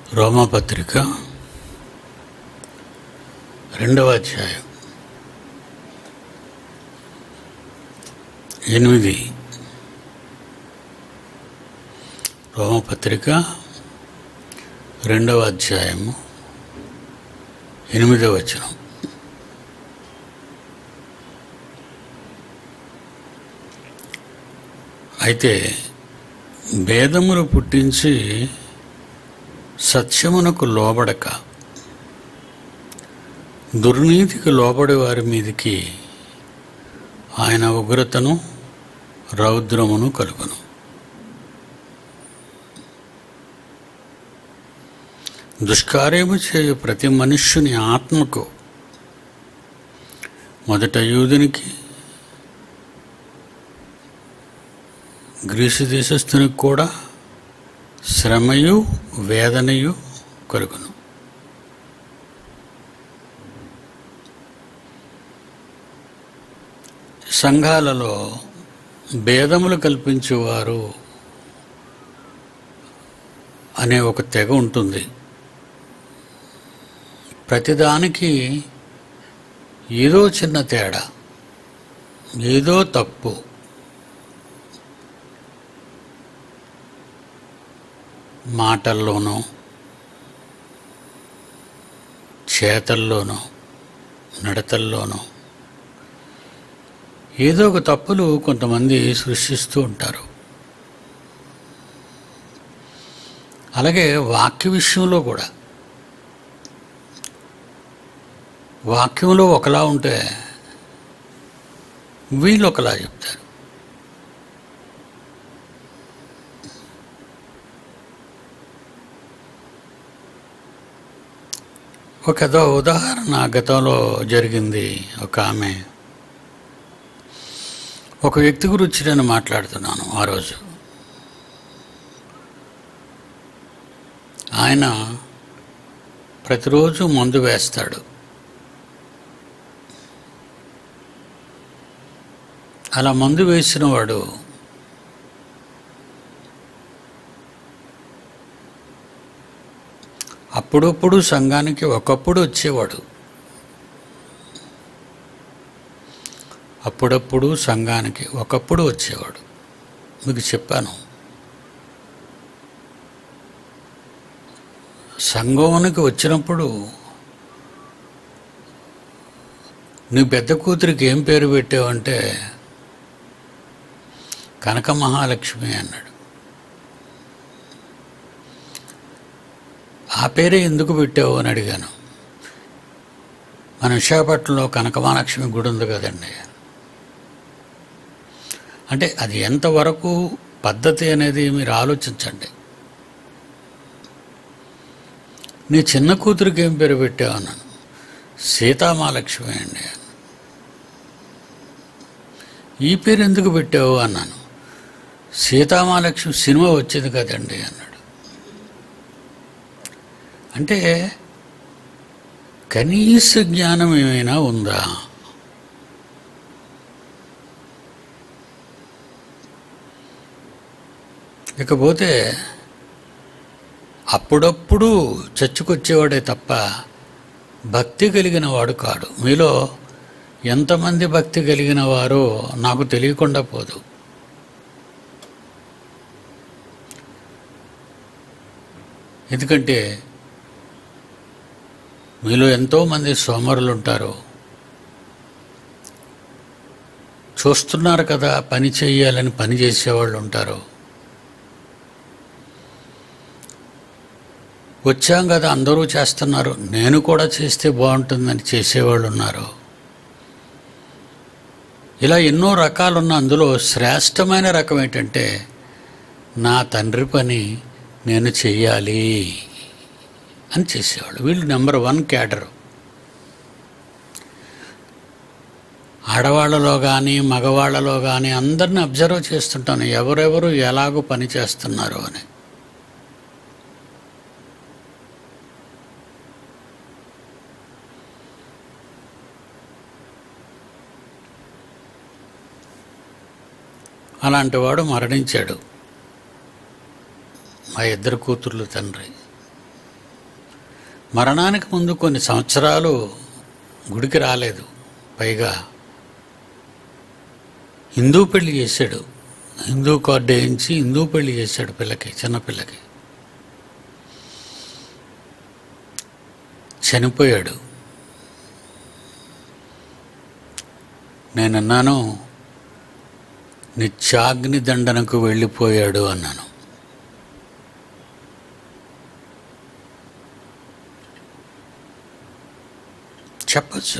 రోమపత్రిక రెండవ అధ్యాయం ఎనిమిది రోమపత్రిక రెండవ అధ్యాయము ఎనిమిదవ వచనం అయితే భేదములు పుట్టించి సత్యమునకు లోబడక దుర్నీతికి లోబడి వారి మీదికి ఆయన ఉగ్రతను రౌద్రమును కలుగును దుష్కార్యము చేయు ప్రతి మనుష్యుని ఆత్మకు మొదట యూదునికి గ్రీసు దేశస్థునికి కూడా శ్రమయు వేదనయు కలుగును సంఘాలలో భేదములు కల్పించేవారు అనే ఒక తెగ ఉంటుంది ప్రతిదానికి ఏదో చిన్న తేడా ఏదో తప్పు మాటల్లోనో చేతల్లోనో నడతల్లోనో ఏదో ఒక తప్పులు కొంతమంది సృష్టిస్తూ ఉంటారు అలాగే వాక్య విషయంలో కూడా వాక్యంలో ఒకలా ఉంటే వీళ్ళు ఒకలా చెప్తారు ఒక ఏదో ఉదాహరణ గతంలో జరిగింది ఒక ఆమె ఒక వ్యక్తి గురించి నేను మాట్లాడుతున్నాను ఆ రోజు ఆయన ప్రతిరోజు మందు వేస్తాడు అలా మందు వేసిన వాడు అప్పుడప్పుడు సంఘానికి ఒకప్పుడు వచ్చేవాడు అప్పుడప్పుడు సంఘానికి ఒకప్పుడు వచ్చేవాడు మీకు చెప్పాను సంఘానికి వచ్చినప్పుడు నీ పెద్ద కూతురికి ఏం పేరు పెట్టావంటే కనక మహాలక్ష్మి అన్నాడు ఆ పేరే ఎందుకు పెట్టావు అని అడిగాను మన విశాఖపట్నంలో కనకమహాలక్ష్మి గుడి ఉంది కదండి అంటే అది ఎంతవరకు పద్ధతి అనేది మీరు ఆలోచించండి నీ చిన్న కూతురికి ఏం పేరు పెట్టావు అన్నాను సీతామహాలక్ష్మి అండి ఈ పేరు ఎందుకు పెట్టావు అన్నాను సీతామహాలక్ష్మి సినిమా వచ్చేది కదండి అన్నాడు అంటే కనీస జ్ఞానం ఏమైనా ఉందా ఇకపోతే అప్పుడప్పుడు చచ్చుకొచ్చేవాడే తప్ప భక్తి కలిగిన వాడు కాడు మీలో ఎంతమంది భక్తి కలిగిన వారో నాకు తెలియకుండా పోదు ఎందుకంటే మీలో ఎంతోమంది సోమరులు ఉంటారు చూస్తున్నారు కదా పని చేయాలని పని చేసేవాళ్ళు ఉంటారు వచ్చాం కదా అందరూ చేస్తున్నారు నేను కూడా చేస్తే బాగుంటుందని చేసేవాళ్ళు ఉన్నారు ఇలా ఎన్నో రకాలున్న అందులో శ్రేష్టమైన రకం ఏంటంటే నా తండ్రి పని నేను చెయ్యాలి అని చేసేవాళ్ళు వీళ్ళు నెంబర్ వన్ క్యాడర్ ఆడవాళ్ళలో కానీ మగవాళ్ళలో కానీ అందరిని అబ్జర్వ్ చేస్తుంటాను ఎవరెవరు ఎలాగో పని చేస్తున్నారు అని అలాంటి వాడు మరణించాడు మా ఇద్దరు కూతుర్లు తండ్రి మరణానికి ముందు కొన్ని సంవత్సరాలు గుడికి రాలేదు పైగా హిందూ పెళ్లి చేశాడు హిందూ కార్డు వేయించి హిందూ పెళ్లి చేశాడు పిల్లకి చిన్నపిల్లకి చనిపోయాడు నేనన్నాను నిత్యాగ్ని దండనకు వెళ్ళిపోయాడు అన్నాను చెప్పచ్చు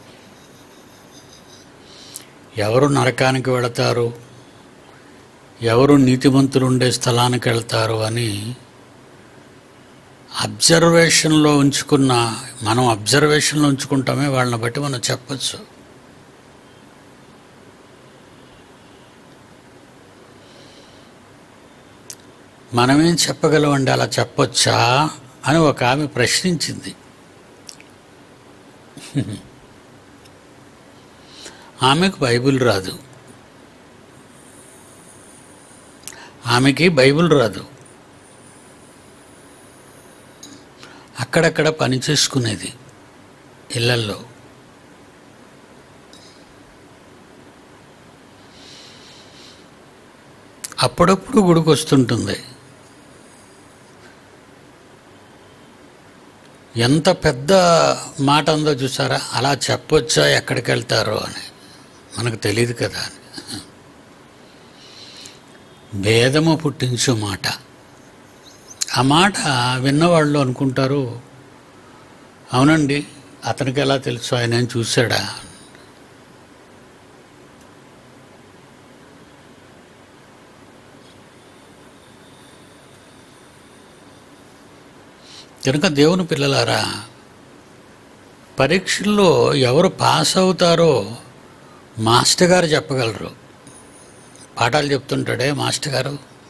ఎవరు నరకానికి వెళతారు ఎవరు నీతిమంతులు ఉండే స్థలానికి వెళ్తారు అని అబ్జర్వేషన్లో ఉంచుకున్న మనం అబ్జర్వేషన్లో ఉంచుకుంటామే వాళ్ళని బట్టి మనం చెప్పచ్చు మనమేం చెప్పగలమండి అలా చెప్పొచ్చా అని ఒక ఆమె ప్రశ్నించింది ఆమెకు బైబిల్ రాదు ఆమెకి బైబిల్ రాదు అక్కడక్కడ పని చేసుకునేది ఇళ్ళల్లో అప్పుడప్పుడు గుడికి వస్తుంటుంది ఎంత పెద్ద మాట ఉందో చూసారా అలా చెప్పొచ్చా ఎక్కడికి వెళ్తారో అని మనకు తెలియదు కదా అని భేదము పుట్టించు మాట ఆ మాట విన్నవాళ్ళు అనుకుంటారు అవునండి అతనికి ఎలా తెలుసు ఆయన ఏం చూశాడా కనుక దేవుని పిల్లలారా పరీక్షల్లో ఎవరు పాస్ అవుతారో మాస్టర్ గారు చెప్పగలరు పాఠాలు చెప్తుంటాడే మాస్టర్ గారు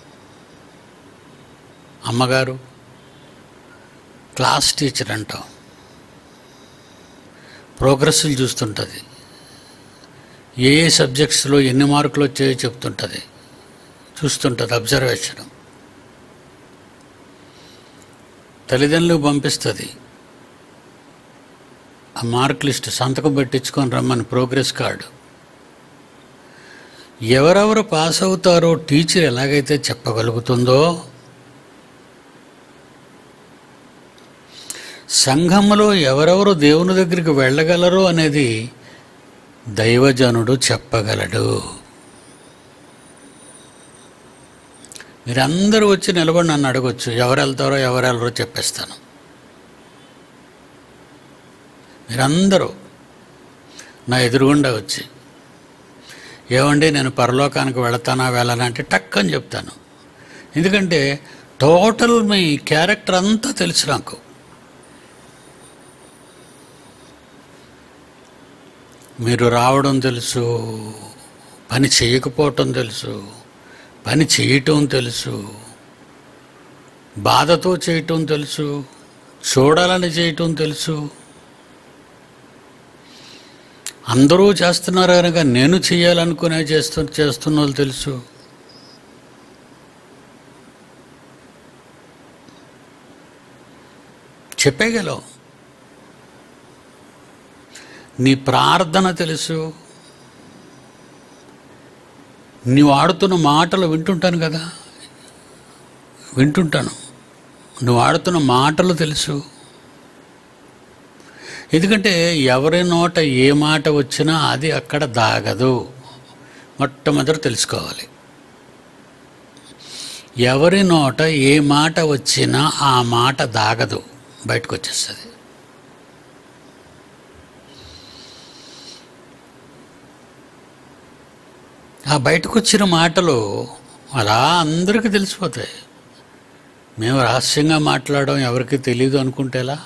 అమ్మగారు క్లాస్ టీచర్ అంటాం ప్రోగ్రెస్లు చూస్తుంటుంది ఏ ఏ సబ్జెక్ట్స్లో ఎన్ని మార్కులు వచ్చాయో చెప్తుంటుంది చూస్తుంటుంది అబ్జర్వేషన్ తల్లిదండ్రులకు పంపిస్తుంది ఆ మార్క్ లిస్ట్ సంతకం పెట్టించుకొని రమ్మని ప్రోగ్రెస్ కార్డు ఎవరెవరు పాస్ అవుతారో టీచర్ ఎలాగైతే చెప్పగలుగుతుందో సంఘములో ఎవరెవరు దేవుని దగ్గరికి వెళ్ళగలరు అనేది దైవజనుడు చెప్పగలడు మీరందరూ వచ్చి నిలబడి నన్ను అడగొచ్చు ఎవరు వెళ్తారో ఎవరు వెళ్ళరో చెప్పేస్తాను మీరందరూ నా ఎదురుగుండా వచ్చి ఏమండి నేను పరలోకానికి వెళతానా వెళ్ళనా అంటే టక్ అని చెప్తాను ఎందుకంటే టోటల్ మీ క్యారెక్టర్ అంతా తెలుసు నాకు మీరు రావడం తెలుసు పని చేయకపోవటం తెలుసు పని చేయటం తెలుసు బాధతో చేయటం తెలుసు చూడాలని చేయటం తెలుసు అందరూ చేస్తున్నారు కనుక నేను చేయాలనుకునే చేస్తు చేస్తున్న వాళ్ళు తెలుసు చెప్పేగలవు నీ ప్రార్థన తెలుసు నీవు ఆడుతున్న మాటలు వింటుంటాను కదా వింటుంటాను నువ్వు ఆడుతున్న మాటలు తెలుసు ఎందుకంటే ఎవరి నోట ఏ మాట వచ్చినా అది అక్కడ దాగదు మొట్టమొదటి తెలుసుకోవాలి ఎవరి నోట ఏ మాట వచ్చినా ఆ మాట దాగదు బయటకు వచ్చేస్తుంది ఆ బయటకు వచ్చిన మాటలు అలా అందరికీ తెలిసిపోతాయి మేము రహస్యంగా మాట్లాడడం ఎవరికి తెలియదు అనుకుంటే ఎలా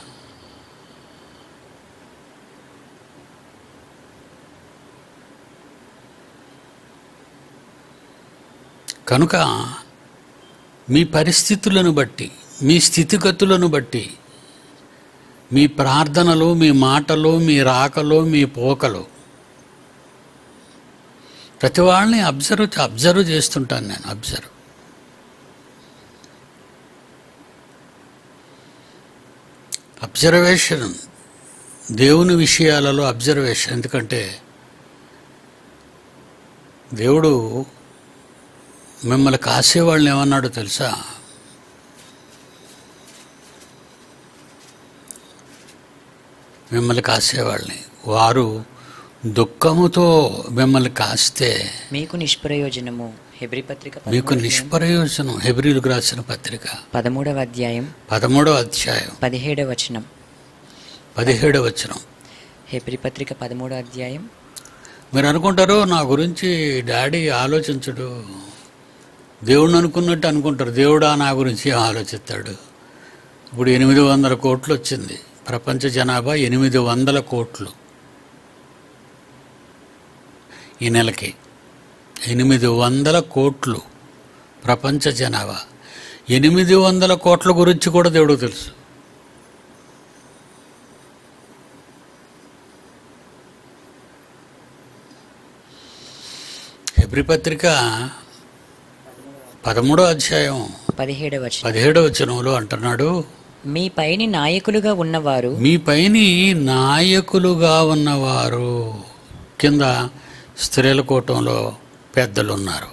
కనుక మీ పరిస్థితులను బట్టి మీ స్థితిగతులను బట్టి మీ ప్రార్థనలు మీ మాటలు మీ రాకలు మీ పోకలు ప్రతి వాళ్ళని అబ్జర్వ్ అబ్జర్వ్ చేస్తుంటాను నేను అబ్జర్వ్ అబ్జర్వేషన్ దేవుని విషయాలలో అబ్జర్వేషన్ ఎందుకంటే దేవుడు మిమ్మల్ని కాసేవాళ్ళని ఏమన్నాడో తెలుసా మిమ్మల్ని కాసేవాళ్ళని వారు దుఃఖముతో మిమ్మల్ని కాస్తే మీకు నిష్ప్రయోజనము హెబ్రి పత్రిక మీకు పదమూడవ నిష్ప్రయోజనం హెబ్రిలకు రాసిన పత్రిక పదమూడవ అధ్యాయం పదమూడవ అధ్యాయం పదిహేడవ వచనం పదిహేడవ వచనం హెబ్రి పత్రిక పదమూడవ అధ్యాయం మీరు అనుకుంటారు నా గురించి డాడీ ఆలోచించడు దేవుడిని అనుకున్నట్టు అనుకుంటారు దేవుడా నా గురించి ఏం ఆలోచిస్తాడు ఇప్పుడు ఎనిమిది వందల కోట్లు వచ్చింది ప్రపంచ జనాభా ఎనిమిది వందల కోట్లు ఈ నెలకి ఎనిమిది వందల కోట్లు ప్రపంచ జనాభా ఎనిమిది వందల కోట్ల గురించి కూడా దేవుడు తెలుసు హెబ్రి పత్రిక పదమూడో అధ్యాయం పదిహేడవ వచనం పదిహేడవ వచనంలో అంటున్నాడు మీ పైని నాయకులుగా ఉన్నవారు మీ పైని నాయకులుగా ఉన్నవారు కింద స్త్రీల కూటంలో పెద్దలు ఉన్నారు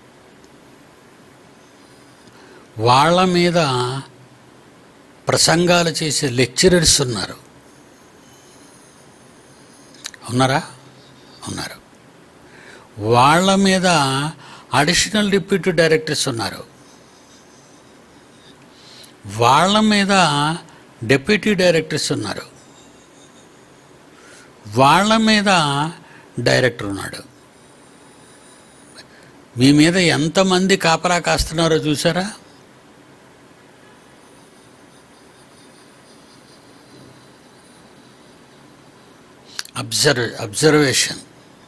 వాళ్ళ మీద ప్రసంగాలు చేసే లెక్చరర్స్ ఉన్నారు ఉన్నారా ఉన్నారు వాళ్ళ మీద అడిషనల్ డిప్యూటీ డైరెక్టర్స్ ఉన్నారు వాళ్ళ మీద డెప్యూటీ డైరెక్టర్స్ ఉన్నారు వాళ్ళ మీద డైరెక్టర్ ఉన్నాడు మీ మీద ఎంతమంది కాపలా కాస్తున్నారో చూసారా అబ్జర్వ్ అబ్జర్వేషన్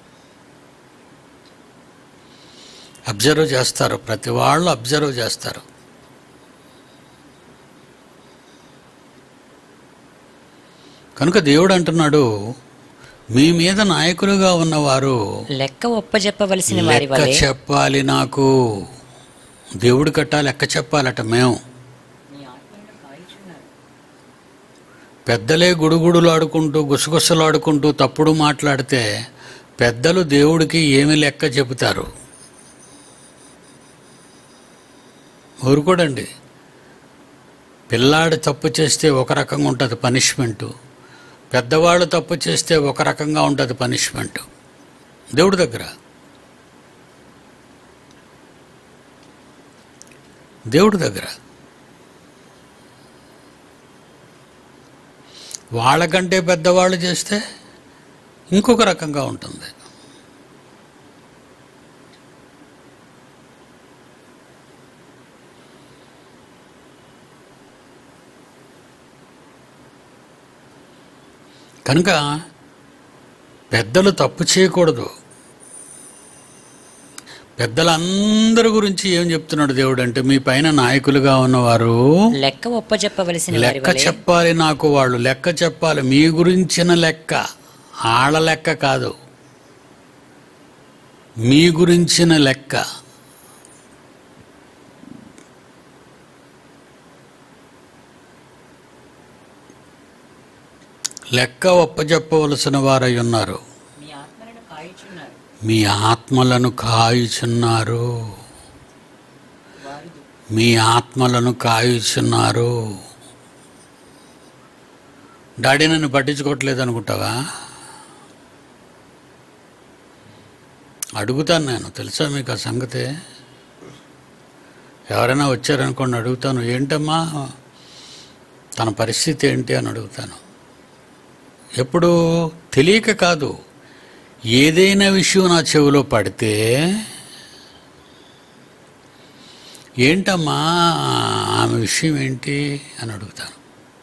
అబ్జర్వ్ చేస్తారు ప్రతి వాళ్ళు అబ్జర్వ్ చేస్తారు కనుక దేవుడు అంటున్నాడు మీ మీద నాయకులుగా ఉన్నవారు లెక్క ఒప్పజెప్పవలసిన వారి లెక్క వలె చెప్పాలి నాకు దేవుడు కట్టా లెక్క చెప్పాలట మేము పెద్దలే గుడుగుడులాడుకుంటూ గుసగుసలాడుకుంటూ తప్పుడు మాట్లాడితే పెద్దలు దేవుడికి ఏమి లెక్క చెబుతారు ఊరుకోడండి పిల్లాడు తప్పు చేస్తే ఒక రకంగా ఉంటుంది పనిష్మెంటు పెద్దవాళ్ళు తప్పు చేస్తే ఒక రకంగా ఉంటుంది పనిష్మెంట్ దేవుడి దగ్గర దేవుడి దగ్గర వాళ్ళకంటే పెద్దవాళ్ళు చేస్తే ఇంకొక రకంగా ఉంటుంది కనుక పెద్దలు తప్పు చేయకూడదు పెద్దలందరి గురించి ఏం చెప్తున్నాడు దేవుడు అంటే మీ పైన నాయకులుగా ఉన్నవారు లెక్క ఒప్పజెప్పవలసిన వారి లెక్క వలె చెప్పాలి నాకు వాళ్ళు లెక్క చెప్పాలి మీ గురించిన లెక్క ఆళ్ళ లెక్క కాదు మీ గురించిన లెక్క లెక్క ఒప్పజెప్పవలసిన వారై ఉన్నారు మీ ఆత్మలను కాయుచున్నారు మీ ఆత్మలను కాయుచున్నారు వారు మీ ఆత్మలను కాయుచున్నారు డాడీ నన్ను పట్టించుకోవట్లేదు అనుకుంటావా అడుగుతాను నేను తెలుసా మీకు ఆ సంగతే ఎవరైనా వచ్చారనుకోండి అడుగుతాను ఏంటమ్మా తన పరిస్థితి ఏంటి అని అడుగుతాను ఎప్పుడు తెలియక కాదు ఏదైనా విషయం నా చెవిలో పడితే ఏంటమ్మా ఆమె విషయం ఏంటి అని అడుగుతాను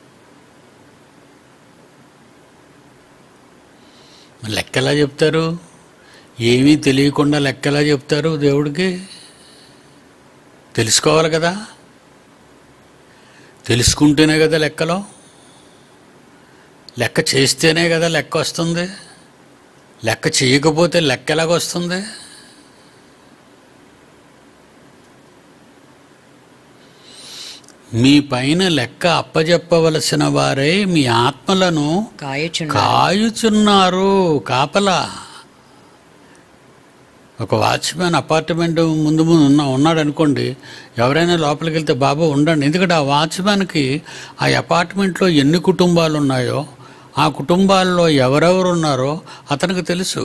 మరి లెక్క ఎలా చెప్తారు ఏమీ తెలియకుండా లెక్క ఎలా చెప్తారు దేవుడికి తెలుసుకోవాలి కదా తెలుసుకుంటేనే కదా లెక్కలో లెక్క చేస్తేనే కదా లెక్క వస్తుంది లెక్క చేయకపోతే లెక్క ఎలాగొస్తుంది మీ పైన లెక్క అప్పజెప్పవలసిన వారే మీ ఆత్మలను కాయుచున్నారు కాయుచున్నారు కాపలా ఒక వాచ్మెన్ అపార్ట్మెంట్ ముందు ముందు ఉన్న ఉన్నాడు అనుకోండి ఎవరైనా లోపలికి వెళ్తే బాబు ఉండండి ఎందుకంటే ఆ వాచ్మెన్కి ఆ అపార్ట్మెంట్లో ఎన్ని కుటుంబాలు ఉన్నాయో ఆ కుటుంబాల్లో ఎవరెవరు ఉన్నారో అతనికి తెలుసు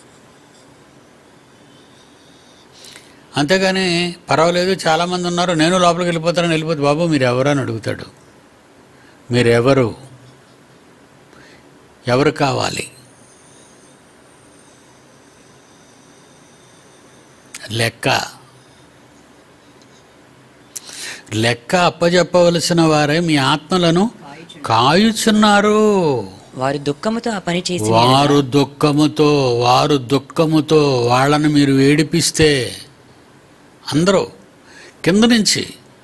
అంతేగాని పర్వాలేదు చాలామంది ఉన్నారు నేను లోపలికి వెళ్ళిపోతానని వెళ్ళిపోతే బాబు మీరు ఎవరు అని అడుగుతాడు మీరెవరు ఎవరు కావాలి లెక్క లెక్క అప్పజెప్పవలసిన వారే మీ ఆత్మలను కాయుచున్నారు వారు దుఃఖముతో ఆ పని చేసి వారు దుఃఖముతో వారు దుఃఖముతో వాళ్ళని మీరు ఏడిపిస్తే అందరూ కింద నుంచి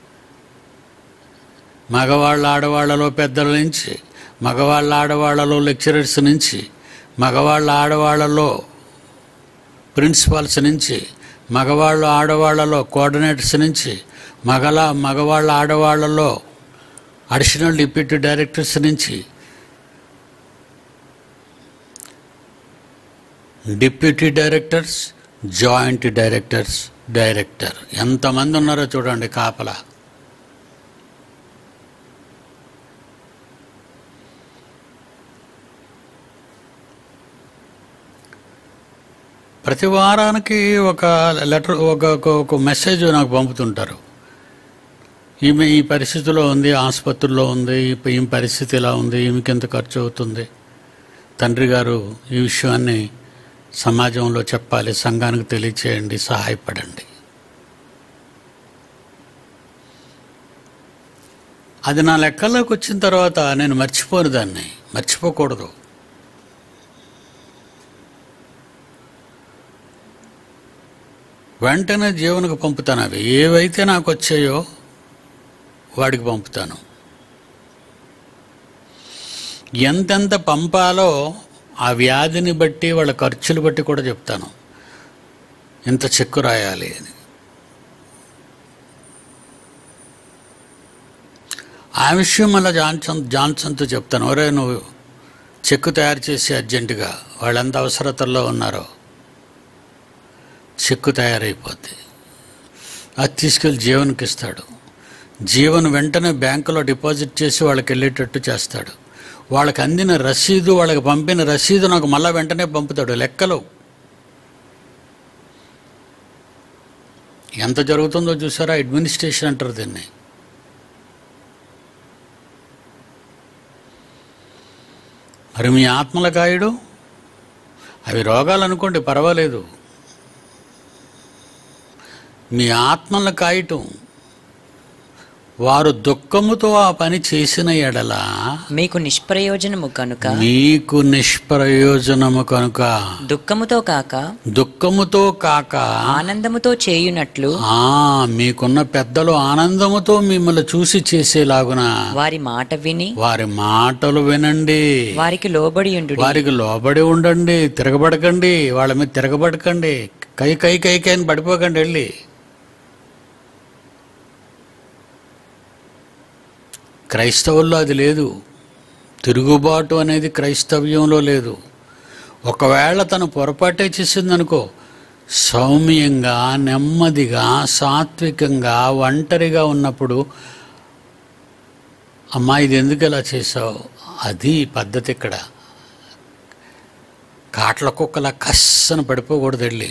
మగవాళ్ళ ఆడవాళ్ళలో పెద్దల నుంచి మగవాళ్ళ ఆడవాళ్ళలో లెక్చరర్స్ నుంచి మగవాళ్ళ ఆడవాళ్ళలో ప్రిన్సిపాల్స్ నుంచి మగవాళ్ళు ఆడవాళ్ళలో కోఆర్డినేటర్స్ నుంచి మగల మగవాళ్ళ ఆడవాళ్ళలో అడిషనల్ డిప్యూటీ డైరెక్టర్స్ నుంచి deputy directors joint directors director ఎంతమంది ఉన్నారో చూడండి కాపలా ప్రతి వారానికి ఒక లెటర్ ఒక ఒక- ఒక మెసేజ్ నాకు పంపుతుంటారు ఈమె ఈ పరిస్థితిలో ఉంది ఆసుపత్రిలో ఉంది ఈ- ఈమె పరిస్థితి ఇలా ఉంది ఈమెకి ఎంత ఖర్చు అవుతుంది తండ్రి గారు ఈ విషయాన్ని సమాజంలో చెప్పాలి సంఘానికి తెలియచేయండి సహాయపడండి అది నా లెక్కల్లోకి వచ్చిన తర్వాత నేను మర్చిపోను దాన్ని మర్చిపోకూడదు వెంటనే జీవనకు పంపుతాను అవి ఏవైతే నాకు వచ్చాయో వాడికి పంపుతాను ఎంతెంత పంపాలో ఆ వ్యాధిని బట్టి వాళ్ళ ఖర్చులు బట్టి కూడా చెప్తాను ఇంత చెక్కు రాయాలి అని ఆ విషయం మళ్ళీ జాన్సన్ జాన్సన్తో చెప్తాను ఒరే నువ్వు చెక్కు తయారు చేసి అర్జెంటుగా వాళ్ళు ఎంత అవసరతల్లో ఉన్నారో చెక్కు తయారైపోద్ది అది తీసుకెళ్ళి జీవన్కి ఇస్తాడు జీవన్ వెంటనే బ్యాంకులో డిపాజిట్ చేసి వాళ్ళకి వెళ్ళేటట్టు చేస్తాడు వాళ్ళకి అందిన రసీదు వాళ్ళకి పంపిన రసీదు నాకు మళ్ళీ వెంటనే పంపుతాడు లెక్కలు ఎంత జరుగుతుందో చూసారా అడ్మినిస్ట్రేషన్ అంటారు దీన్ని మరి మీ ఆత్మల కాయుడు అవి రోగాలు అనుకోండి పర్వాలేదు మీ ఆత్మల కాయటం వారు దుఃఖముతో ఆ పని చేసిన ఎడల మీకు నిష్ప్రయోజనము కనుక మీకు నిష్ప్రయోజనము కనుక దుఃఖముతో కాక దుఃఖముతో కాక ఆనందముతో చేయునట్లు ఆ మీకున్న పెద్దలు ఆనందముతో మిమ్మల్ని చూసి చేసేలాగున వారి మాట విని వారి మాటలు వినండి వారికి లోబడి ఉండు వారికి లోబడి ఉండండి తిరగబడకండి వాళ్ళ మీద తిరగబడకండి కై కై కై కై అని పడిపోకండి వెళ్ళి క్రైస్తవుల్లో అది లేదు తిరుగుబాటు అనేది క్రైస్తవ్యంలో లేదు ఒకవేళ తను పొరపాటే చేసిందనుకో సౌమ్యంగా నెమ్మదిగా సాత్వికంగా ఒంటరిగా ఉన్నప్పుడు అమ్మా ఇది ఎందుకు ఇలా చేసావు అది పద్ధతి ఇక్కడ కాట్ల కుక్కల కస్సన పడిపోకూడదు వెళ్ళి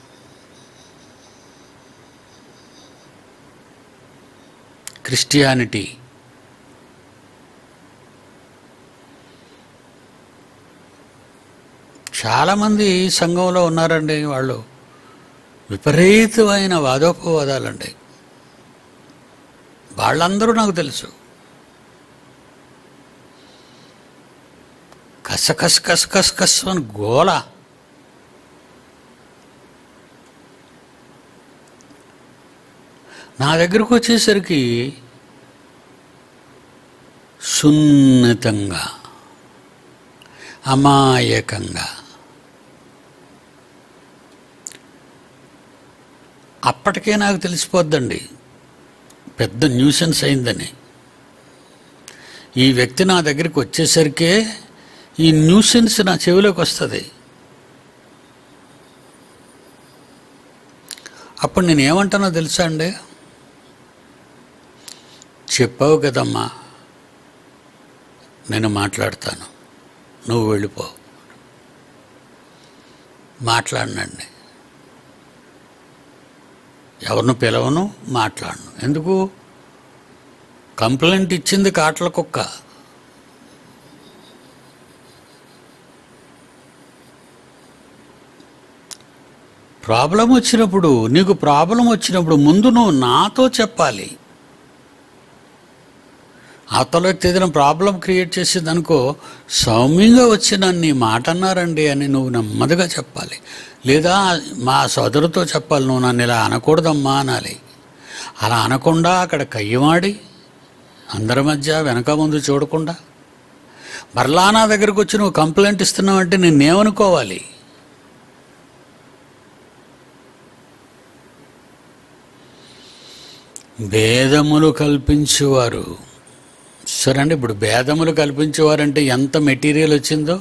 క్రిస్టియానిటీ చాలామంది సంఘంలో ఉన్నారండి వాళ్ళు విపరీతమైన వాదోపవాదాలండి వాళ్ళందరూ నాకు తెలుసు కస కస కస కస కస అని గోల నా దగ్గరకు వచ్చేసరికి సున్నితంగా అమాయకంగా అప్పటికే నాకు తెలిసిపోద్దండి పెద్ద న్యూసెన్స్ అయిందని ఈ వ్యక్తి నా దగ్గరికి వచ్చేసరికే ఈ న్యూసెన్స్ నా చెవిలోకి వస్తుంది అప్పుడు నేను ఏమంటానో తెలుసా అండి చెప్పావు కదమ్మా నేను మాట్లాడతాను నువ్వు వెళ్ళిపో మాట్లాడినండి ఎవరిని పిలవను మాట్లాడను ఎందుకు కంప్లైంట్ ఇచ్చింది కాట్ల కుక్క ప్రాబ్లం వచ్చినప్పుడు నీకు ప్రాబ్లం వచ్చినప్పుడు ముందు నువ్వు నాతో చెప్పాలి అవతల వ్యక్తి ఏదైనా ప్రాబ్లం క్రియేట్ చేసింది అనుకో సౌమ్యంగా వచ్చి నన్ను ఈ మాట అన్నారండి అని నువ్వు నెమ్మదిగా చెప్పాలి లేదా మా సోదరుతో చెప్పాలి నువ్వు నన్ను ఇలా అనకూడదమ్మా అనాలి అలా అనకుండా అక్కడ కయ్యమాడి అందరి మధ్య వెనక ముందు చూడకుండా మరలా నా దగ్గరకు వచ్చి నువ్వు కంప్లైంట్ ఇస్తున్నావంటే నిన్నేమనుకోవాలి భేదములు కల్పించేవారు సరే అండి ఇప్పుడు భేదములు కల్పించేవారంటే ఎంత మెటీరియల్ వచ్చిందో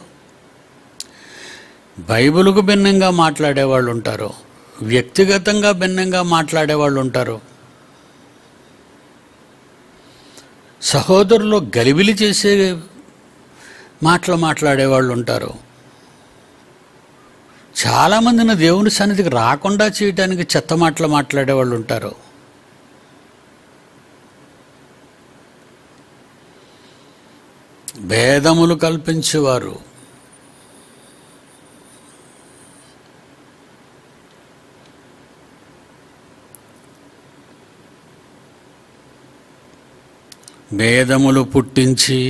బైబిల్కు భిన్నంగా మాట్లాడేవాళ్ళు ఉంటారు వ్యక్తిగతంగా భిన్నంగా మాట్లాడేవాళ్ళు ఉంటారు సహోదరులు గలిబిలి చేసే మాటలు మాట్లాడేవాళ్ళు ఉంటారు చాలామందిని దేవుని సన్నిధికి రాకుండా చేయటానికి చెత్త మాటలు మాట్లాడేవాళ్ళు ఉంటారు భేదములు కల్పించేవారు భేదములు పుట్టించి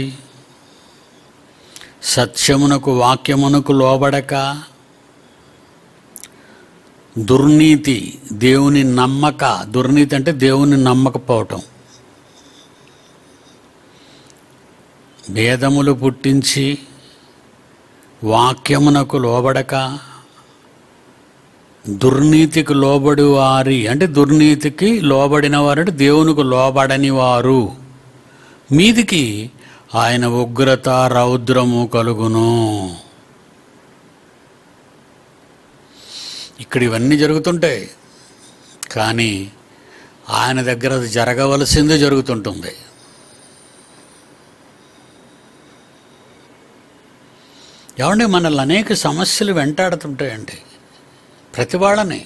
సత్యమునకు వాక్యమునకు లోబడక దుర్నీతి దేవుని నమ్మక దుర్నీతి అంటే దేవుని నమ్మకపోవటం భేదములు పుట్టించి వాక్యమునకు లోబడక దుర్నీతికి లోబడి వారి అంటే దుర్నీతికి లోబడిన వారు అంటే దేవునికి లోబడని వారు మీదికి ఆయన ఉగ్రత రౌద్రము కలుగును ఇక్కడ ఇవన్నీ జరుగుతుంటాయి కానీ ఆయన దగ్గర అది జరగవలసిందే జరుగుతుంటుంది ఏమండి మనల్ని అనేక సమస్యలు వెంటాడుతుంటాయండి ప్రతి వాళ్ళని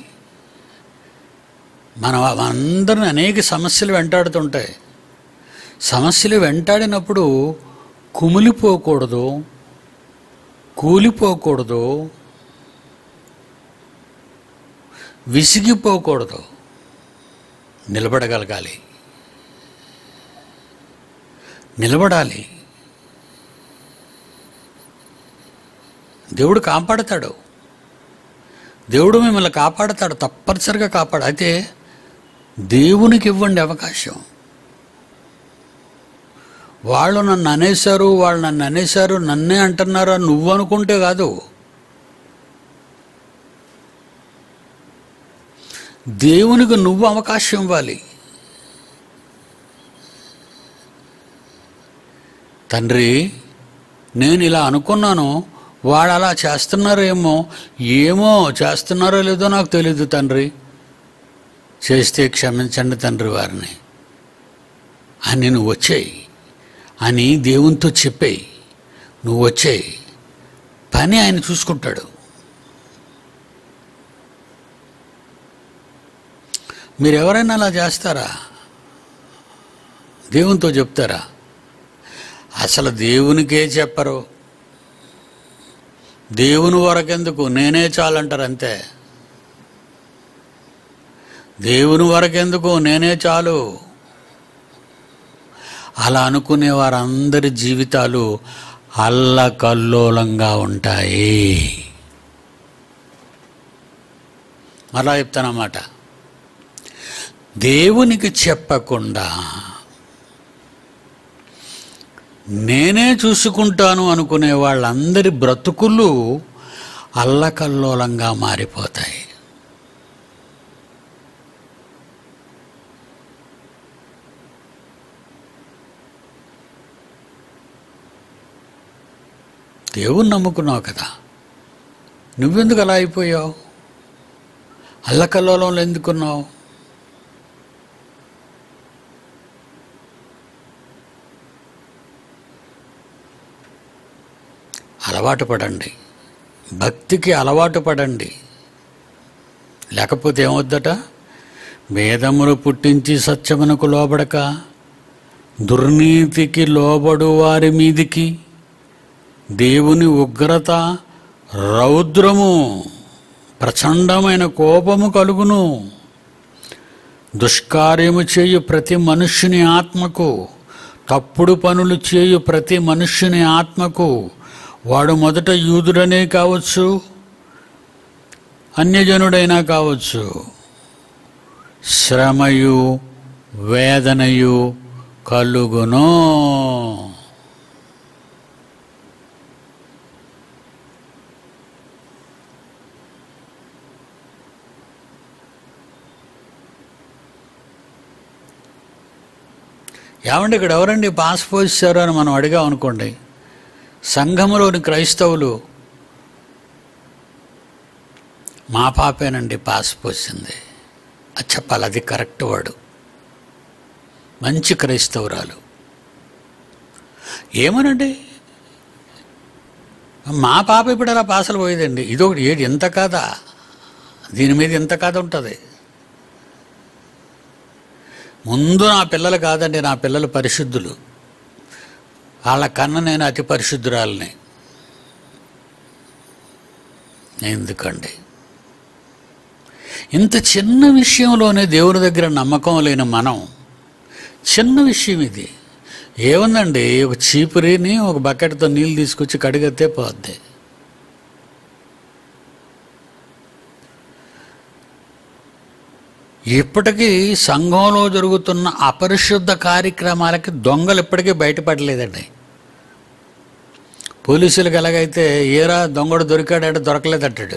మన అందరిని అనేక సమస్యలు వెంటాడుతుంటాయి సమస్యలు వెంటాడినప్పుడు కుమిలిపోకూడదు కూలిపోకూడదు విసిగిపోకూడదు నిలబడగలగాలి నిలబడాలి దేవుడు కాపాడతాడు దేవుడు మిమ్మల్ని కాపాడతాడు తప్పనిసరిగా కాపాడు అయితే దేవునికి ఇవ్వండి అవకాశం వాళ్ళు నన్ను అనేశారు వాళ్ళు నన్ను అనేశారు నన్నే అంటున్నారా నువ్వు అనుకుంటే కాదు దేవునికి నువ్వు అవకాశం ఇవ్వాలి తండ్రి నేను ఇలా అనుకున్నాను వాడు అలా చేస్తున్నారేమో ఏమో చేస్తున్నారో లేదో నాకు తెలియదు తండ్రి చేస్తే క్షమించండి తండ్రి వారిని అని నువ్వు వచ్చేయి అని దేవునితో చెప్పేయి నువ్వు వచ్చేయి పని ఆయన చూసుకుంటాడు మీరు ఎవరైనా అలా చేస్తారా దేవునితో చెప్తారా అసలు దేవునికే చెప్పరు దేవుని వరకెందుకు నేనే చాలంటారు అంతే దేవుని వరకెందుకు నేనే చాలు అలా అనుకునే వారందరి జీవితాలు అల్లకల్లోలంగా ఉంటాయి మరలా చెప్తానమాట దేవునికి చెప్పకుండా నేనే చూసుకుంటాను అనుకునే వాళ్ళందరి బ్రతుకులు అల్లకల్లోలంగా మారిపోతాయి దేవుని నమ్ముకున్నావు కదా నువ్వెందుకు అలా అయిపోయావు అల్లకల్లోలంలో ఎందుకున్నావు అలవాటు పడండి భక్తికి అలవాటు పడండి లేకపోతే ఏమవుద్దట వేదములు పుట్టించి సత్యమునకు లోబడక దుర్నీతికి లోబడు వారి మీదికి దేవుని ఉగ్రత రౌద్రము ప్రచండమైన కోపము కలుగును దుష్కార్యము చేయు ప్రతి మనుష్యుని ఆత్మకు తప్పుడు పనులు చేయు ప్రతి మనుష్యుని ఆత్మకు వాడు మొదట యూదుడనే కావచ్చు అన్యజనుడైనా కావచ్చు శ్రమయు వేదనయు కలుగును ఏమండి ఇక్కడ ఎవరండి పాస్ పోసారు అని మనం అడిగాం అనుకోండి సంఘములోని క్రైస్తవులు మా పాపేనండి పాస్ పోసింది అది చెప్పాలి అది కరెక్ట్ వాడు మంచి క్రైస్తవురాలు ఏమనండి మా పాప ఇప్పుడు అలా పాసలు పోయేదండి ఇదొకటి ఏడు ఎంత కాదా దీని మీద ఎంత కాద ఉంటుంది ముందు నా పిల్లలు కాదండి నా పిల్లలు పరిశుద్ధులు వాళ్ళ కన్నా నేను అతి పరిశుద్ధురాలని ఎందుకండి ఇంత చిన్న విషయంలోనే దేవుని దగ్గర నమ్మకం లేని మనం చిన్న విషయం ఇది ఏముందండి ఒక చీపురిని ఒక బకెట్తో నీళ్ళు తీసుకొచ్చి కడిగితే పోద్ది ఇప్పటికీ సంఘంలో జరుగుతున్న అపరిశుద్ధ కార్యక్రమాలకి దొంగలు ఇప్పటికీ బయటపడలేదండి పోలీసులకు ఎలాగైతే ఏరా దొంగడు దొరికాడంటే దొరకలేదంటాడు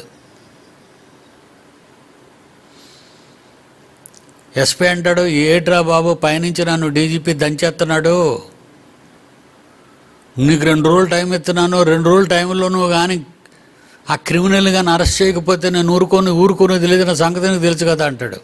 ఎస్పీ అంటాడు ఏట్రా బాబు పైనుంచి నన్ను డీజీపీ దంచేస్తున్నాడు నీకు రెండు రోజులు టైం ఇస్తున్నాను రెండు రోజుల టైంలో నువ్వు కానీ ఆ క్రిమినల్ కానీ అరెస్ట్ చేయకపోతే నేను ఊరుకొని ఊరుకొని తెలియదు నా సంగతి నీకు తెలుసు కదా అంటాడు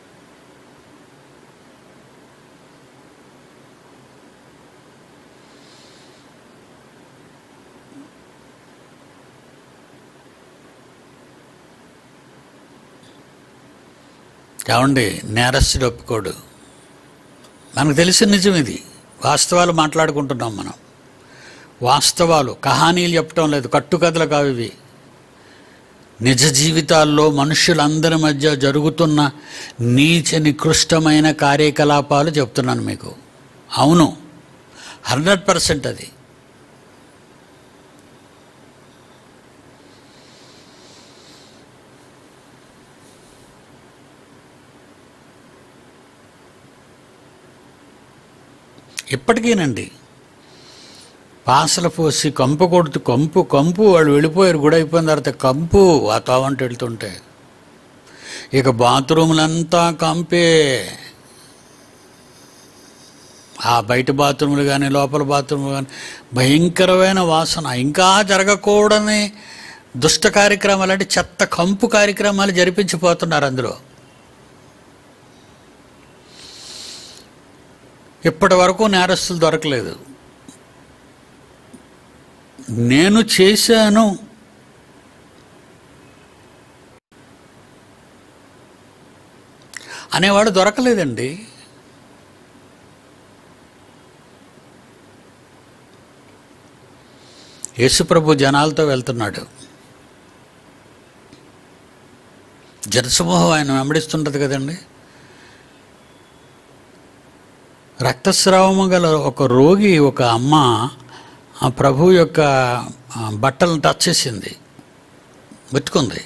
ఏమండి నేరస్తుడు ఒప్పుకోడు మనకు తెలిసిన నిజం ఇది వాస్తవాలు మాట్లాడుకుంటున్నాం మనం వాస్తవాలు కహానీలు చెప్పటం లేదు కట్టుకథలు కావు ఇవి నిజ జీవితాల్లో మనుషులందరి మధ్య జరుగుతున్న నీచ నికృష్టమైన కార్యకలాపాలు చెప్తున్నాను మీకు అవును హండ్రెడ్ పర్సెంట్ అది ఇప్పటికీనండి పాసలు పోసి కంపు కొడుతూ కంపు కంపు వాళ్ళు వెళ్ళిపోయారు గుడి అయిపోయిన తర్వాత కంపు ఆ తావంట వెళ్తుంటే ఇక బాత్రూములంతా కంపే ఆ బయట బాత్రూములు కానీ లోపల బాత్రూములు కానీ భయంకరమైన వాసన ఇంకా జరగకూడని దుష్ట కార్యక్రమాలు అంటే చెత్త కంపు కార్యక్రమాలు జరిపించిపోతున్నారు అందులో ఇప్పటి వరకు నేరస్తులు దొరకలేదు నేను చేశాను అనేవాడు దొరకలేదండి యేసుప్రభు జనాలతో వెళ్తున్నాడు జనసమూహం ఆయన వెంబడిస్తుంటుంది కదండి రక్తస్రావము గల ఒక రోగి ఒక అమ్మ ఆ ప్రభు యొక్క ఆ, బట్టలను టచ్ చేసింది ముట్టుకుంది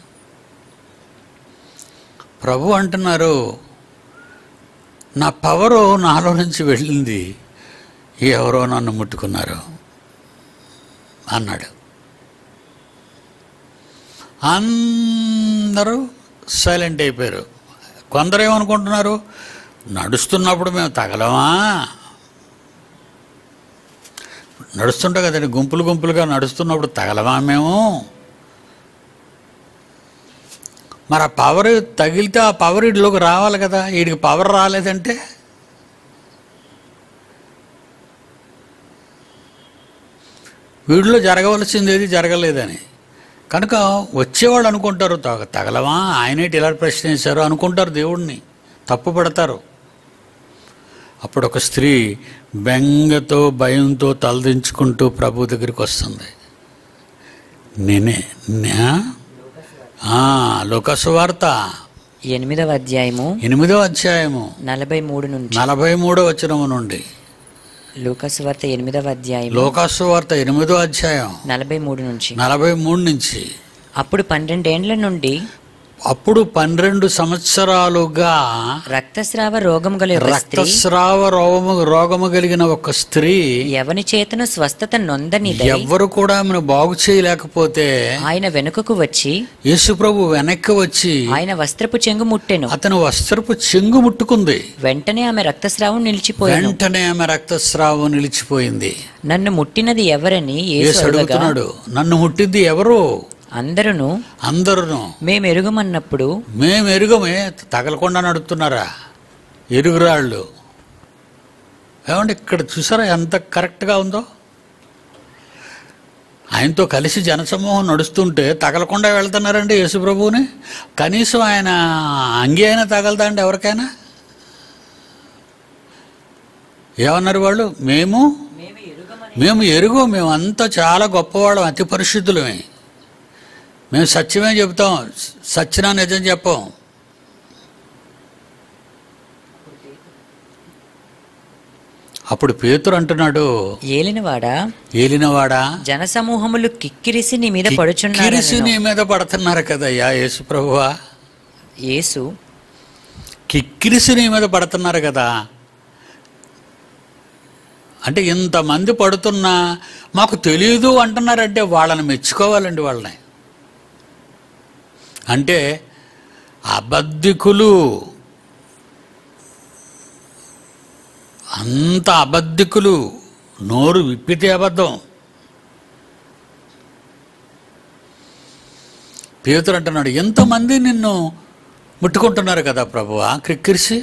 ప్రభు అంటున్నారు నా పవరు నాలో నుంచి వెళ్ళింది ఎవరో నన్ను ముట్టుకున్నారు అన్నాడు అందరూ సైలెంట్ అయిపోయారు కొందరు ఏమనుకుంటున్నారు నడుస్తున్నప్పుడు మేము తగలమా నడుస్తుంటాం కదండి గుంపులు గుంపులుగా నడుస్తున్నప్పుడు తగలమా మేము మరి ఆ పవర్ తగిలితే ఆ పవర్ ఇడిలోకి రావాలి కదా వీడికి పవర్ రాలేదంటే వీడిలో జరగవలసింది ఏది జరగలేదని కనుక వచ్చేవాళ్ళు అనుకుంటారు తగ తగలమా ఆయనేటి ఇలా ప్రశ్న వేశారు అనుకుంటారు దేవుణ్ణి తప్పు పడతారు అప్పుడు ఒక స్త్రీ బెంగతో భయంతో తలదించుకుంటూ ప్రభు దగ్గరికి వస్తుంది నేనే నే- ఆ, లోకసు వార్త ఎనిమిదవ అధ్యాయము ఎనిమిదో అధ్యాయము నలభై మూడు నుంచి నలభై మూడో వచనము నుండి లూకస్ వార్త ఎనిమిదవ అధ్యాయం లోకాసు వార్త ఎనిమిదో అధ్యాయం నలభై మూడు నుంచి నలభై మూడు నుంచి అప్పుడు పన్నెండేండ్ల నుండి అప్పుడు పన్నెండు సంవత్సరాలుగా రక్తస్రావ రోగం గల ఒక స్త్రీ రక్తస్రావ రోగము రోగము కలిగిన ఒక స్త్రీ ఎవని చేతను స్వస్థత నొందనిదై ఎవ్వరు కూడా ఆమెను బాగు చేయలేకపోతే ఆయన వెనుకకు వచ్చి యేసుప్రభు వెనక్కి వచ్చి ఆయన వస్త్రపు చెంగు ముట్టెను అతను వస్త్రపు చెంగు ముట్టుకుంది వెంటనే ఆమె రక్తస్రావం నిలిచిపోయాను వెంటనే ఆమె రక్తస్రావం నిలిచిపోయింది నన్ను ముట్టినది ఎవరని యేసు యేసు అడగగా అడుగుతున్నాడు నన్ను ముట్టింది ఎవరు అందరూ అందరును మేము ఎరుగమన్నప్పుడు మేము ఎరుగమే తగలకుండా నడుపుతున్నారా ఎరుగురాళ్ళు ఏమంటే ఇక్కడ చూసారా ఎంత కరెక్ట్గా ఉందో ఆయనతో కలిసి జనసమూహం నడుస్తుంటే తగలకుండా వెళ్తున్నారండి యేసుప్రభువుని కనీసం ఆయన అంగి అయినా తగలదా అండి ఎవరికైనా ఏమన్నారు వాళ్ళు మేము మేము ఎరుగు మేము అంతా చాలా గొప్పవాళ్ళం అతి పరిశుద్ధులమే మేము సత్యమే చెబుతాం సత్యనా నిజం చెప్పం అప్పుడు పేతురు అంటున్నాడు ఏలినవాడా ఏలినవాడా జనసమూహములు కిక్కిరిసి నీ మీద కిరిసి పడుచున్నారు నీ మీద పడుతున్నారు కదయ్యా యేసు ప్రభువా యేసు కిక్కిరిసి నీ మీద పడుతున్నారు కదా అంటే ఇంతమంది పడుతున్నా మాకు తెలియదు అంటున్నారంటే వాళ్ళని మెచ్చుకోవాలండి వాళ్ళని అంటే అబద్ధికులు అంత అబద్ధికులు నోరు విప్పితే అబద్ధం పేతురు అంటున్నాడు ఎంతమంది నిన్ను ముట్టుకుంటున్నారు కదా ప్రభువా క్రిక్కిరిసి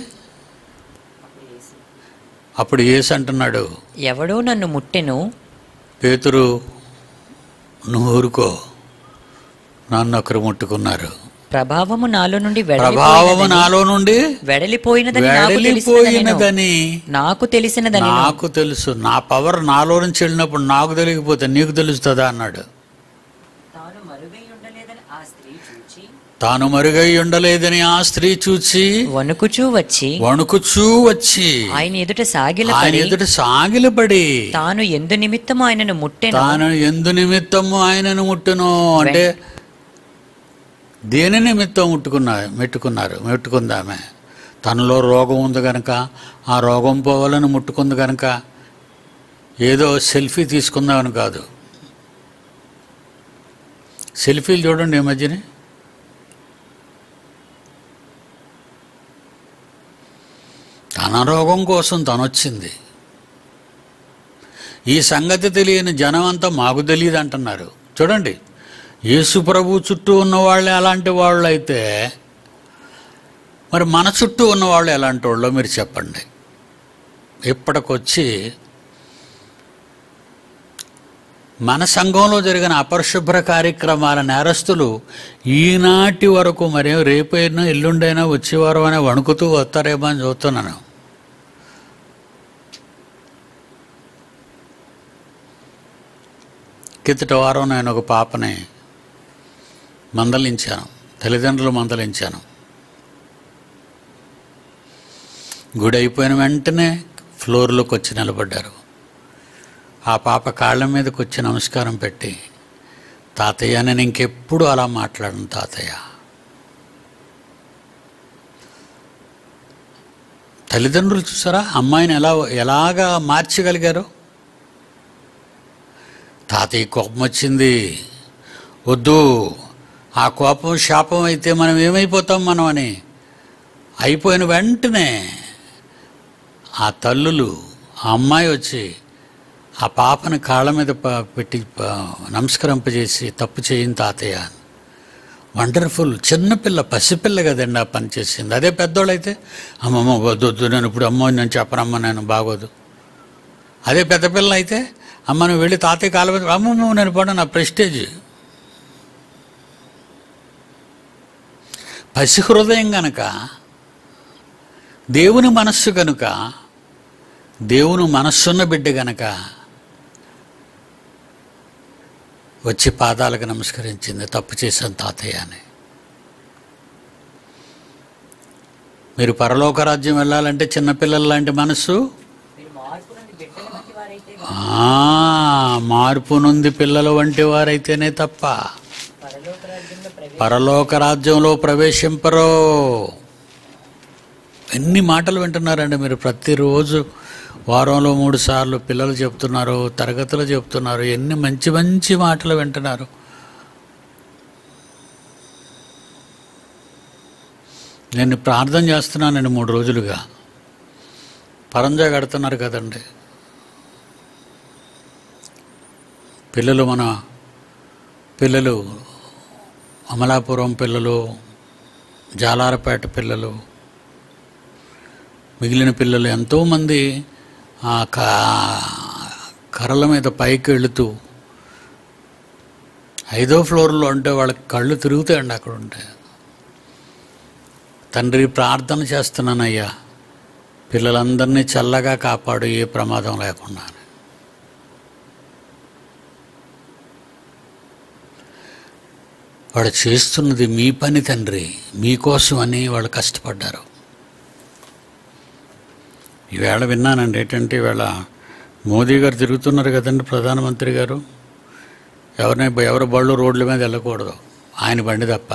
అప్పుడు ఏసు అంటున్నాడు ఎవడో నన్ను ముట్టెను పేతురు నువ్వు ఊరుకో నన్ను ఒకరు ముట్టుకున్నారు ప్రభావము నాలో నుండి ప్రభావము వెడలిపోయినదని నాలో నుండి వెడలిపోయినదని నాకు తెలిసినదనెను. వెళ్ళిపోయినదని నాకు తెలిసినదని నాకు తెలుసు నా పవర్ నాలో నుంచి వెళ్ళినప్పుడు నాకు తెలియకపోతే నీకు తెలుస్తుందా అన్నాడు తాను మరుగై ఉండలేదని ఆ స్త్రీ చూచి తాను మరుగై ఉండలేదని ఆ స్త్రీ చూచి వణుకుచూ వచ్చి వణుకుచూ వచ్చి ఆయన ఎదుట ఆయన సాగిలపడి ఎదుట సాగిలపడి తాను ఎందు నిమిత్తము ఆయనను ముట్టెను తాను ఎందు నిమిత్తము ఆయనను ముట్టును అంటే దేని నిమిత్తం ముట్టుకున్నా మెట్టుకున్నారు మెట్టుకుంది ఆమె తనలో రోగం ఉంది కనుక ఆ రోగం పోవాలని ముట్టుకుంది కనుక ఏదో సెల్ఫీ తీసుకుందామని కాదు సెల్ఫీలు చూడండి ఈ మధ్యనే తన రోగం కోసం తను వచ్చింది ఈ సంగతి తెలియని జనం అంతా మాకు తెలియదు అంటున్నారు చూడండి యేసు ప్రభు చుట్టూ ఉన్న వాళ్ళే అలాంటి వాళ్ళు అయితే మరి మన చుట్టూ ఉన్న వాళ్ళు ఎలాంటి వాళ్ళో మీరు చెప్పండి ఇప్పటికొచ్చి మన సంఘంలో జరిగిన అపరిశుభ్ర కార్యక్రమాల నేరస్తులు ఈనాటి వరకు మరి రేపైనా ఎల్లుండైనా వచ్చేవారు అనే వణుకుతూ వస్తారేమో అని చూస్తున్నాను కిందటి వారం నేను ఒక పాపని మందలించాను తల్లిదండ్రులు మందలించాను గుడి అయిపోయిన వెంటనే ఫ్లోర్లోకి వచ్చి నిలబడ్డారు ఆ పాప కాళ్ళ మీదకి వచ్చి నమస్కారం పెట్టి తాతయ్య నేను ఇంకెప్పుడు అలా మాట్లాడను తాతయ్య తల్లిదండ్రులు చూసారా అమ్మాయిని ఎలా ఎలాగా మార్చగలిగారు తాతయ్య కోపం వచ్చింది వద్దు ఆ కోపం శాపం అయితే మనం ఏమైపోతాం మనం అని అయిపోయిన వెంటనే ఆ తల్లులు ఆ అమ్మాయి వచ్చి ఆ పాపని కాళ్ళ మీద ప- పెట్టి ప- నమస్కరింపజేసి తప్పు చేయని తాతయ్య అని వండర్ఫుల్ చిన్నపిల్ల పసిపిల్ల కదండి ఆ పని చేసింది అదే పెద్దోళ్ళైతే అమ్మమ్మ వద్దు వద్దు నేను ఇప్పుడు అమ్మో నేను చెప్పనమ్మ నేను బాగోదు అదే పెద్ద పిల్ల అయితే అమ్మ నువ్వు వెళ్ళి తాతయ్య కాళ్ళ మీద అమ్మమ్మ నేను పడ నా ప్రెస్టేజ్ పసి హృదయం గనక దేవుని మనస్సు కనుక దేవుని మనస్సున్న బిడ్డ గనక వచ్చి పాదాలకు నమస్కరించింది తప్పు చేశాను తాతయ్య అని మీరు పరలోక రాజ్యం వెళ్ళాలంటే చిన్నపిల్లల లాంటి మనస్సు మీరు మార్పు నుండి బిడ్డల వంటి వారైతే ఆ, మార్పు నుండి పిల్లల వంటి వారైతేనే తప్ప పరలోక రాజ్యంలో ప్రవేశ పరలోక రాజ్యంలో ప్రవేశింపరు ఎన్ని మాటలు వింటున్నారండి మీరు ప్రతిరోజు వారంలో మూడు సార్లు పిల్లలు చెప్తున్నారు తరగతులు చెప్తున్నారు ఎన్ని మంచి మంచి మాటలు వింటున్నారు నేను ప్రార్థన చేస్తున్నానండి మూడు రోజులుగా పరంజా కడుతున్నారు కదండి పిల్లలు మన పిల్లలు అమలాపురం పిల్లలు జాలారపేట పిల్లలు మిగిలిన పిల్లలు ఎంతోమంది ఆ క- కర్రల మీద పైకి వెళుతూ ఐదో ఫ్లోర్లో అంటే వాళ్ళకి కళ్ళు తిరుగుతాయండి అక్కడ ఉంటే తండ్రి ప్రార్థన చేస్తున్నానయ్యా పిల్లలందరినీ చల్లగా కాపాడు ఏ ప్రమాదం లేకుండా అని. వాడు చేస్తున్నది మీ పని తండ్రి మీకోసం అని వాళ్ళు కష్టపడ్డారు ఈవేళ విన్నానండి ఏంటంటే ఈవేళ మోదీ గారు తిరుగుతున్నారు కదండి ప్రధానమంత్రి గారు ఎవరిని ఎవరి బళ్ళు రోడ్ల మీద వెళ్ళకూడదు ఆయన బండి తప్ప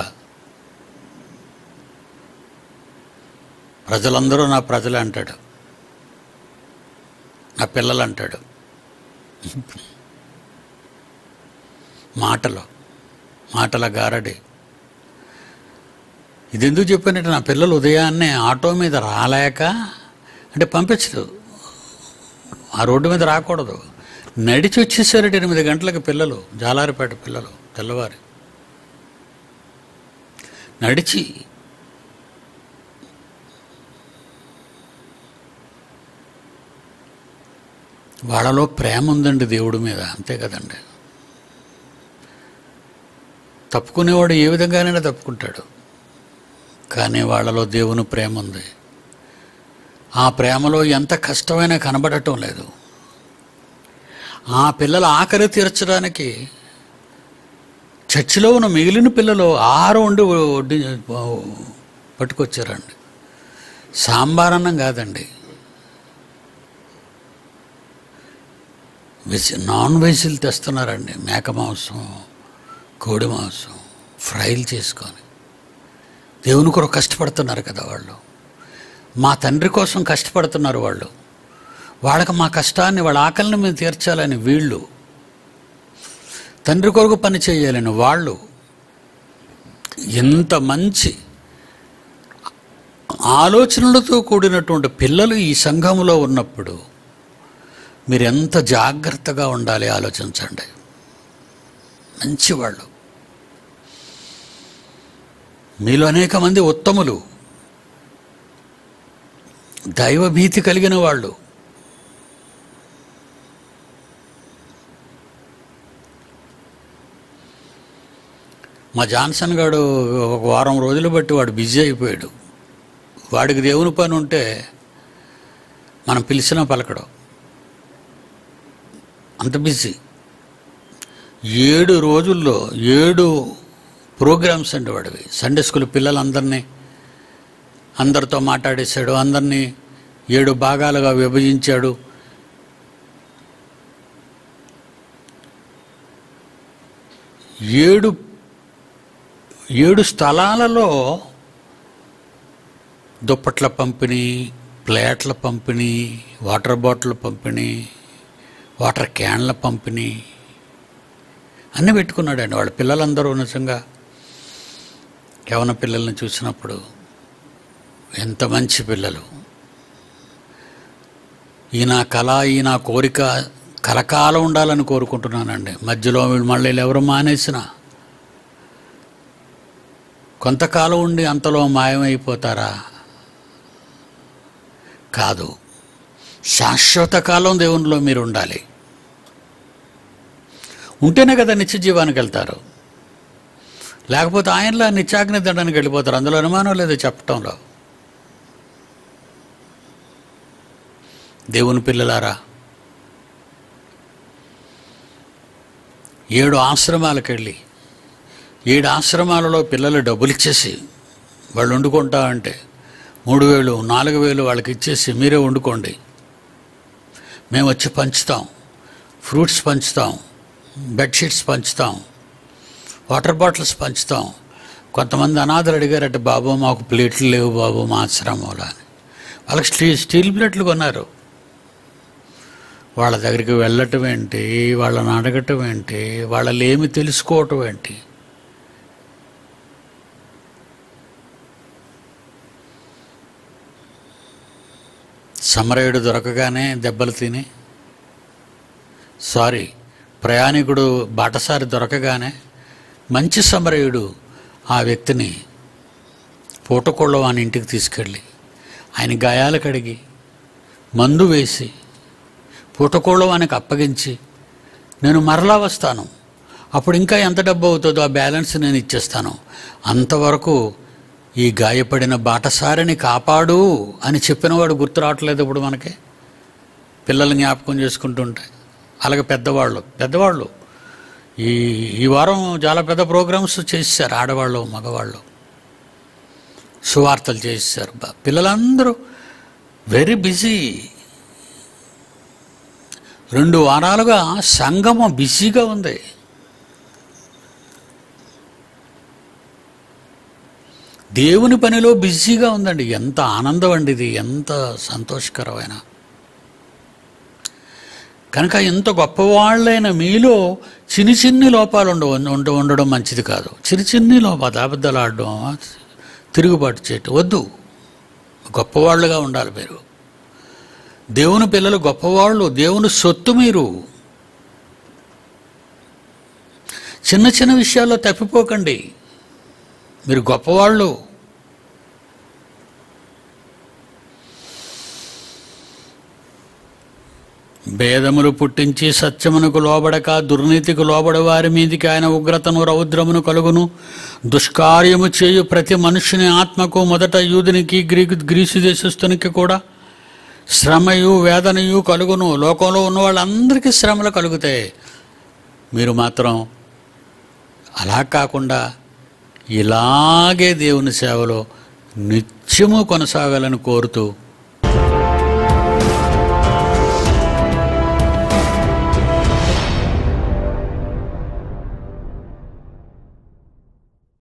ప్రజలందరూ నా ప్రజలే అంటాడు నా పిల్లలు అంటాడు మాటలు మాటల గారడి ఇది ఎందుకు చెప్పానంటే నా పిల్లలు ఉదయాన్నే ఆటో మీద రాలేక అంటే పంపించదు ఆ రోడ్డు మీద రాకూడదు నడిచి వచ్చేసారట ఎనిమిది గంటలకు పిల్లలు జాలారిపేట పిల్లలు తెల్లవారి నడిచి వాళ్ళలో ప్రేమ ఉందండి దేవుడి మీద అంతే కదండి తప్పుకునేవాడు ఏ విధంగానైనా తప్పుకుంటాడు కానీ వాళ్ళలో దేవుని ప్రేమ ఉంది ఆ ప్రేమలో ఎంత కష్టమైనా కనబడటం లేదు ఆ పిల్లల ఆకలి తీర్చడానికి చర్చిలో ఉన్న మిగిలిన పిల్లలు ఆహారం వండి వడ్డి పట్టుకొచ్చారండి సాంబార్ అన్నం కాదండి వెజ్ నాన్ వెజ్లు తెస్తున్నారండి మేక మాంసం కోడి మాంసం ఫ్రైలు చేసుకొని దేవుని కొరకు కష్టపడుతున్నారు కదా వాళ్ళు మా తండ్రి కోసం కష్టపడుతున్నారు వాళ్ళు వాళ్ళకి మా కష్టాన్ని వాళ్ళ ఆకలిని మేము తీర్చాలని వీళ్ళు తండ్రి కొరకు పని చేయాలని వాళ్ళు ఎంత మంచి ఆలోచనలతో కూడినటువంటి పిల్లలు ఈ సంఘములో ఉన్నప్పుడు మీరు ఎంత జాగ్రత్తగా ఉండాలి ఆలోచించండి మంచివాళ్ళు మీలో అనేక మంది ఉత్తములు దైవభీతి కలిగిన వాళ్ళు మా జాన్సన్ గాడు ఒక వారం రోజులు బట్టి వాడు బిజీ అయిపోయాడు వాడికి దేవుని పని ఉంటే మనం పిలిచినా పలకడం అంత బిజీ ఏడు రోజుల్లో ఏడు ప్రోగ్రామ్స్ అండి వాడివి సండే స్కూల్ పిల్లలందరినీ అందరితో మాట్లాడేశాడు అందరినీ ఏడు భాగాలుగా విభజించాడు ఏడు ఏడు స్థలాలలో దుప్పట్ల పంపిణీ ప్లేట్ల పంపిణీ వాటర్ బాటిల్ పంపిణీ వాటర్ క్యాన్ల పంపిణీ అన్నీ పెట్టుకున్నాడండి వాళ్ళ పిల్లలందరూ నిజంగా యవన పిల్లల్ని చూసినప్పుడు ఎంత మంచి పిల్లలు ఈ నా కళ ఈ నా కోరిక కలకాలం ఉండాలని కోరుకుంటున్నానండి మధ్యలో వీళ్ళు మళ్ళీ ఎవరు మానేసినా కొంతకాలం ఉండి అంతలో మాయమైపోతారా కాదు శాశ్వత కాలం దేవునిలో మీరు ఉండాలి ఉంటేనే కదా నిత్య జీవానికి వెళ్తారు లేకపోతే ఆయనలా నిత్యాగ్ని దండానికి వెళ్ళిపోతారు అందులో అనుమానం లేదు చెప్పటంలో దేవుని పిల్లలారా ఏడు ఆశ్రమాలకు వెళ్ళి ఏడు ఆశ్రమాలలో పిల్లలు డబ్బులు ఇచ్చేసి వాళ్ళు వండుకుంటా అంటే మూడు వేలు నాలుగు వేలు వాళ్ళకి ఇచ్చేసి మీరే వండుకోండి మేము వచ్చి పంచుతాం ఫ్రూట్స్ పంచుతాం బెడ్షీట్స్ పంచుతాం వాటర్ బాటిల్స్ పంచుతాం కొంతమంది అనాథలు అడిగారట బాబు మాకు ప్లేట్లు లేవు బాబు మా ఆశ్రమంలో అని వాళ్ళకి స్టీల్ స్టీల్ ప్లేట్లు కొన్నారు వాళ్ళ దగ్గరికి వెళ్ళటం ఏంటి వాళ్ళని అడగటం ఏంటి వాళ్ళని ఏమి తెలుసుకోవటం ఏంటి సమరయుడు దొరకగానే దెబ్బలు తిని సారీ ప్రయాణికుడు బాటసారి దొరకగానే మంచి సమరయుడు ఆ వ్యక్తిని పూటకోళ్ళ వాని ఇంటికి తీసుకెళ్ళి ఆయన గాయాలు కడిగి మందు వేసి పూటకోళ్ళ వానికి అప్పగించి నేను మరలా వస్తాను అప్పుడు ఇంకా ఎంత డబ్బు అవుతుందో ఆ బ్యాలెన్స్ నేను ఇచ్చేస్తాను అంతవరకు ఈ గాయపడిన బాటసారిని కాపాడు అని చెప్పినవాడు గుర్తు రావట్లేదు ఇప్పుడు మనకి పిల్లలు జ్ఞాపకం చేసుకుంటుంటే అలాగే పెద్దవాళ్ళు పెద్దవాళ్ళు ఈ ఈ వారం చాలా పెద్ద ప్రోగ్రామ్స్ చేశారు ఆడవాళ్ళు మగవాళ్ళు సువార్తలు చేశారు బా- పిల్లలందరూ వెరీ బిజీ రెండు వారాలుగా సంగమం బిజీగా ఉంది దేవుని పనిలో బిజీగా ఉందండి ఎంత ఆనందం అండి ఇది ఎంత సంతోషకరమైన కనుక ఇంత గొప్పవాళ్ళైన మీలో చిన్ని చిన్ని లోపాలు ఉండ ఉండ ఉండడం మంచిది కాదు చిన్ని చిన్ని లోపాలు అబద్ధాలు ఆడడం తిరుగుబాటు చేయటం వద్దు గొప్పవాళ్ళుగా ఉండాలి మీరు దేవుని పిల్లలు గొప్పవాళ్ళు దేవుని సొత్తు మీరు చిన్న చిన్న విషయాల్లో తప్పిపోకండి మీరు గొప్పవాళ్ళు భేదములు పుట్టించి సత్యమునకు లోబడక దుర్నీతికి లోబడ వారి మీదికి ఆయన ఉగ్రతను రౌద్రమును కలుగును దుష్కార్యము చేయు ప్రతి మనుషుని ఆత్మకు మొదట యూదునికి గ్రీకు గ్రీసు దేశస్తునికి కూడా శ్రమయు వేదనయు కలుగును లోకంలో ఉన్న వాళ్ళందరికీ శ్రమలు కలుగుతాయి మీరు మాత్రం అలా కాకుండా ఇలాగే దేవుని సేవలో నిత్యము కొనసాగాలని కోరుతూ